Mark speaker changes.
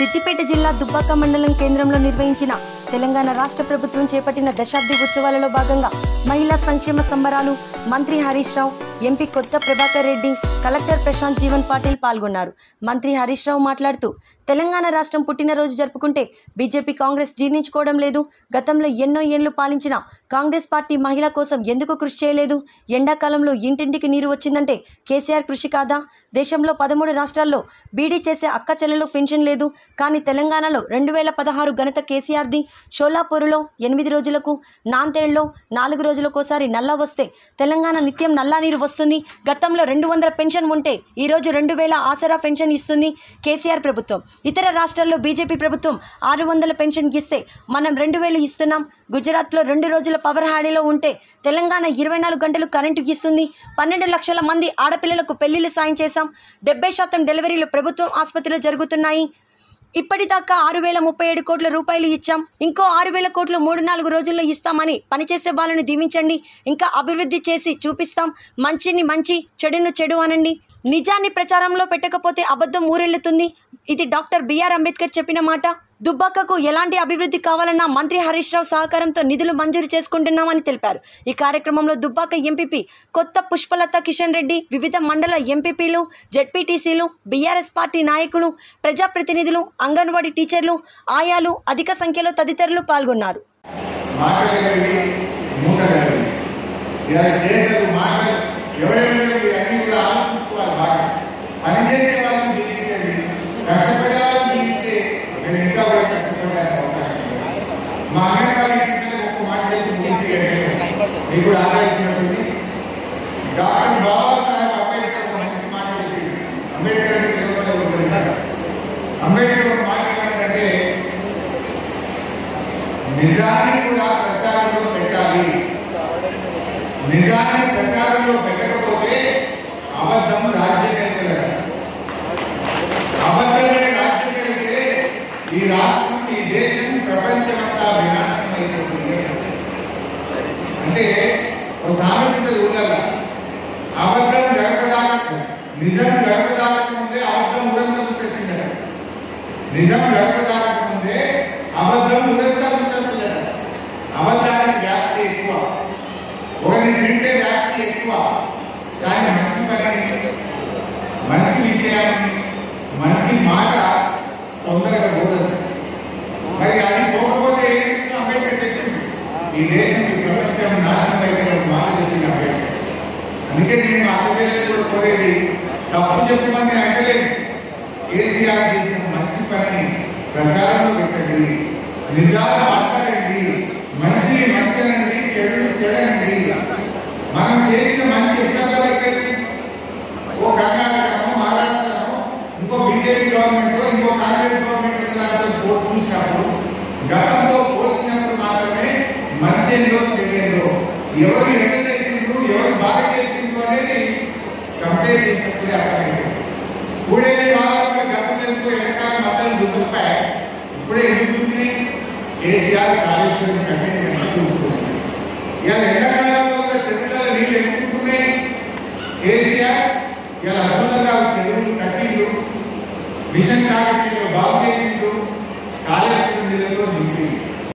Speaker 1: సిద్దిపేట జిల్లా దుబ్బాక మండలం కేంద్రంలో నిర్వహించిన తెలంగాణ రాష్ట్ర ప్రభుత్వం చేపట్టిన దశాబ్ది ఉత్సవాలలో భాగంగా మహిళా సంక్షేమ సంబరాలు మంత్రి హరీష్ రావు ఎంపీ కొత్త ప్రభాకర్ రెడ్డి కలెక్టర్ ప్రశాంత్ జీవన్ పాటిల్ పాల్గొన్నారు మంత్రి హరీష్ రావు మాట్లాడుతూ తెలంగాణ రాష్ట్రం పుట్టినరోజు జరుపుకుంటే బీజేపీ కాంగ్రెస్ జీర్ణించుకోవడం లేదు గతంలో ఎన్నో ఏళ్లు పాలించిన కాంగ్రెస్ పార్టీ మహిళ కోసం ఎందుకు కృషి చేయలేదు ఎండాకాలంలో ఇంటింటికి నీరు వచ్చిందంటే కేసీఆర్ కృషి కాదా దేశంలో పదమూడు రాష్ట్రాల్లో బీడీ చేసే అక్క చెల్లెలు పెన్షన్ లేదు కానీ తెలంగాణలో రెండు వేల పదహారు ఘనత కేసీఆర్ది షోలాపూర్లో ఎనిమిది రోజులకు నాందేడ్లో నాలుగు రోజులకోసారి నల్లా వస్తే తెలంగాణ నిత్యం నల్లా నీరు వస్తుంది గతంలో రెండు వందల పెన్షన్ ఉంటే ఈరోజు రెండు వేల ఆసరా పెన్షన్ ఇస్తుంది కేసీఆర్ ప్రభుత్వం ఇతర రాష్ట్రాల్లో బీజేపీ ప్రభుత్వం ఆరు వందల పెన్షన్ ఇస్తే మనం రెండు వేలు ఇస్తున్నాం గుజరాత్లో రెండు రోజుల పవర్ హాడీలో ఉంటే తెలంగాణ ఇరవై నాలుగు గంటలు కరెంటు ఇస్తుంది పన్నెండు లక్షల మంది ఆడపిల్లలకు పెళ్లిళ్ళు సాయం చేశాం డెబ్బై శాతం డెలివరీలు ప్రభుత్వం ఆసుపత్రిలో జరుగుతున్నాయి ఇప్పటిదాకా ఆరు వేల ముప్పై ఏడు కోట్ల రూపాయలు ఇచ్చాం ఇంకో ఆరు వేల కోట్లు మూడు నాలుగు రోజుల్లో ఇస్తామని పనిచేసే వాళ్ళని దీవించండి ఇంకా అభివృద్ధి చేసి చూపిస్తాం మంచిని మంచి చెడును చెడు అనండి నిజాన్ని ప్రచారంలో పెట్టకపోతే అబద్ధం ఊరెళ్తుతుంది ఇది డాక్టర్ బిఆర్ అంబేద్కర్ చెప్పిన మాట దుబ్బాకకు ఎలాంటి అభివృద్ధి కావాలన్నా మంత్రి హరీష్ రావు సహకారంతో నిధులు మంజూరు చేసుకుంటున్నామని తెలిపారు ఈ కార్యక్రమంలో దుబ్బాక ఎంపీపీ కొత్త పుష్పలత కిషన్ రెడ్డి వివిధ మండల ఎంపీపీలు జెడ్పీటీసీలు బీఆర్ఎస్ పార్టీ నాయకులు ప్రజాప్రతినిధులు అంగన్వాడీ టీచర్లు ఆయాలు అధిక సంఖ్యలో తదితరులు పాల్గొన్నారు
Speaker 2: మాటగలిగి మూటగలిగి ఇలా చేయగలరు మాట ఎవరెవరు మీరు అన్ని కూడా ఆలోచించుకోవాలి బాగా పనిచేసే వాళ్ళని జీవించండి కష్టపడే వాళ్ళని జీవిస్తే మీరు ఇంకా కూడా కష్టపడడానికి అవకాశం ఉంది మా అంగన్వాడీ టీచర్ ఒక్క మాట చేసి ముగిసేయండి మీకు కూడా ఆలోచించినటువంటి డాక్టర్ బాబాసాహెబ్ అంబేద్కర్ ఒక మంచి మాట చెప్పింది అంబేద్కర్ తెలుగులో ఉంటుంది అంబేద్కర్ ఒక మాట ఏమంటే నిజాన్ని కూడా ప్రచారంలో పెట్టాలి నిజాన్ని ప్రచారంలో పెట్టకపోతే అబద్ధం రాజ్యం వెళ్తుంది అబద్ధమే రాజ్యం వెళ్తే ఈ రాష్ట్రం ఈ దేశం ప్రపంచమంతా వినాశనం అయిపోతుంది అంటే ఒక సామెత ఉండాలి అబద్ధం గడపదాక నిజం గడపదాక ముందే అబద్ధం ఉదంతం తెచ్చింది నిజం గడపదాక ముందే అబద్ధం ఉదంతా ఉంటుంది అబద్ధానికి వ్యాప్తి ఎక్కువ ఒకరిని వింటే వ్యాప్తి ఎక్కువ కానీ మంచి పని మంచి విషయాన్ని మంచి మాట తొందరగా పోదు మరి అది పోకపోతే ఏంటి అంబేద్కర్ చెప్పింది ఈ దేశం ఈ ప్రపంచం నాశనం అయితే ఒక మాట చెప్పింది అంబేద్కర్ అందుకే నేను అక్కడికి కూడా కోరేది తప్పు చెప్పమని అంటలేదు కేసీఆర్ చేసిన మంచి పని ప్రచారంలో పెట్టండి నిజాలు మాట్లాడండి మంచి మంచనండి చెడు చెడండి మనం చేసిన మంచి ఎక్కడ ఓ కర్ణాటకనో మహారాష్ట్రనో ఇంకో బీజేపీ గవర్నమెంట్ ఇంకో కాంగ్రెస్ గవర్నమెంట్ దాంట్లో పోటీ చూసినప్పుడు గతంలో పోల్చినప్పుడు మాత్రమే మంచిలో చెడ్డేందో ఎవరు ఎంత చేసిండ్రు ఎవరు బాగా చేసిండ్రు అనేది కంపేర్ చేసినప్పుడే అర్థమైంది కూడేది వాళ్ళకి గతంలో ఎందుకో వెనకాల మద్దతు గుర్తుపాయి ఇప్పుడే ఎందుకుంది కేసీఆర్ కాళేశ్వరం కట్టిన ఇలా ఎండాకాలంలో కూడా చెరువుల నీళ్ళు ఎక్కుతున్నాయి కేసీఆర్ ఇలా అద్భుతంగా చెరువులు కట్టిండు మిషన్ కాకతీయులు బాగు చేసిండు